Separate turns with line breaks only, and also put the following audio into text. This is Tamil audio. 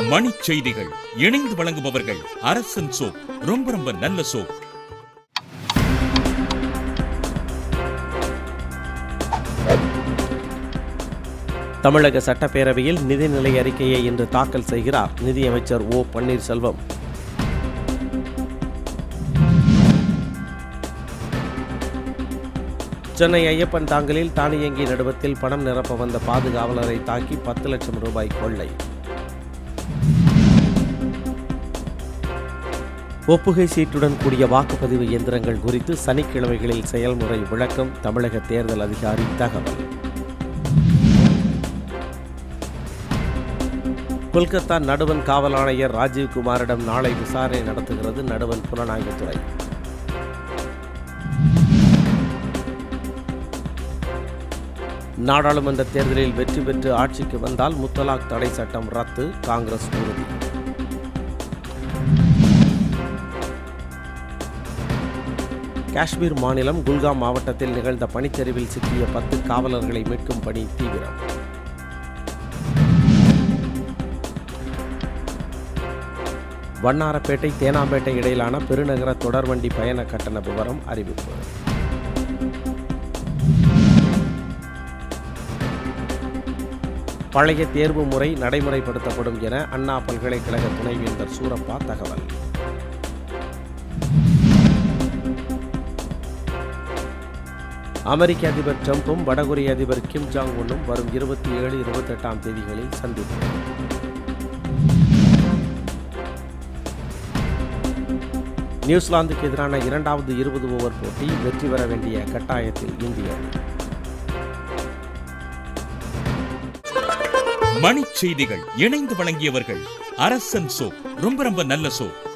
மணிச் செய்திகள் இணைந்து வழங்குபவர்கள் அரசன் சோப் ரொம்ப ரொம்ப நல்ல சோப்
தமிழக சட்டப்பேரவையில் நிதிநிலை அறிக்கையை இன்று தாக்கல் செய்கிறார் நிதியமைச்சர் ஓ பன்னீர்செல்வம் சென்னை ஐயப்பன் தாங்கலில் தானியங்கி நடுவத்தில் பணம் நிரப்ப வந்த பாதுகாவலரை தாக்கி பத்து லட்சம் ரூபாய் கொள்ளை ஒப்புகை சீட்டுடன் கூடிய வாக்குப்பதிவு இயந்திரங்கள் குறித்து சனிக்கிழமைகளில் செயல்முறை விளக்கம் தமிழக தேர்தல் அதிகாரி தகவல் கொல்கத்தா நடுவன் காவல் ஆணையர் ராஜீவ்குமாரிடம் நாளை விசாரணை நடத்துகிறது நடுவன் புலனாய்வுத்துறை நாடாளுமன்ற தேர்தலில் வெற்றி பெற்று ஆட்சிக்கு வந்தால் முத்தலாக் தடை சட்டம் ரத்து காங்கிரஸ் உறுதி காஷ்மீர் மாநிலம் குல்காம் மாவட்டத்தில் நிகழ்ந்த பனிச்சரிவில் சிக்கிய பத்து காவலர்களை மீட்கும் பணி தீவிரம் வண்ணாரப்பேட்டை தேனாம்பேட்டை இடையிலான பெருநகர தொடர்வண்டி பயண கட்டண விவரம் அறிவிப்பு பழைய தேர்வு முறை நடைமுறைப்படுத்தப்படும் என அண்ணா பல்கலைக்கழக துணைவேந்தர் சூரப்பா தகவல் அமெரிக்க அதிபர் ட்ரம்பும் வடகொரிய அதிபர் கிம் ஜாங் உன்னும் வரும் இருபத்தி ஏழு இருபத்தெட்டாம் தேதிகளில் சந்திப்பு நியூசிலாந்துக்கு எதிரான இரண்டாவது இருபது ஓவர் போட்டி வெற்றி பெற வேண்டிய கட்டாயத்தில் இந்தியா
மணிச் செய்திகள் இணைந்து வழங்கியவர்கள் அரசன் சோப் ரொம்ப ரொம்ப நல்ல சோப்